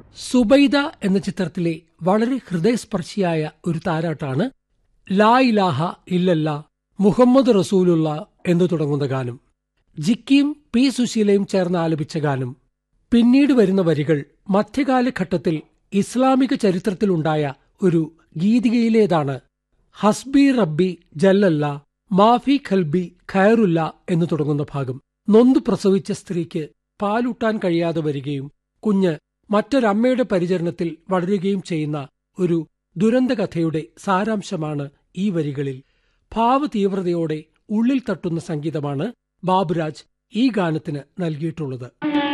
സുബൈദ എന്ന ചിത്രത്തിലെ വളരെ ഹൃദയസ്പർശിയായ ഒരു താരാട്ടാണ് ലാ ഇലാഹ ഇല്ലല്ല മുഹമ്മദ് റസൂലുള്ള എന്ന് തുടങ്ങുന്ന ഗാനം ജിക്കിയും പി സുശീലയും ചേർന്ന് ആലപിച്ച ഗാനം പിന്നീട് വരുന്ന വരികൾ മധ്യകാലഘട്ടത്തിൽ ഇസ്ലാമിക ചരിത്രത്തിലുണ്ടായ ഒരു ഗീതികയിലേതാണ് ഹസ്ബി റബ്ബി ജല്ലല്ല മാഫി ഖൽബി ഖയറുല്ല എന്ന് തുടങ്ങുന്ന ഭാഗം നൊന്തു പ്രസവിച്ച സ്ത്രീക്ക് പാലൂട്ടാൻ കഴിയാതെ വരികയും കുഞ്ഞ് മറ്റൊരമ്മയുടെ പരിചരണത്തിൽ വളരുകയും ചെയ്യുന്ന ഒരു ദുരന്തകഥയുടെ സാരാംശമാണ് ഈ വരികളിൽ ഭാവതീവ്രതയോടെ ഉള്ളിൽ തട്ടുന്ന സംഗീതമാണ് ബാബുരാജ് ഈ ഗാനത്തിന് നൽകിയിട്ടുള്ളത്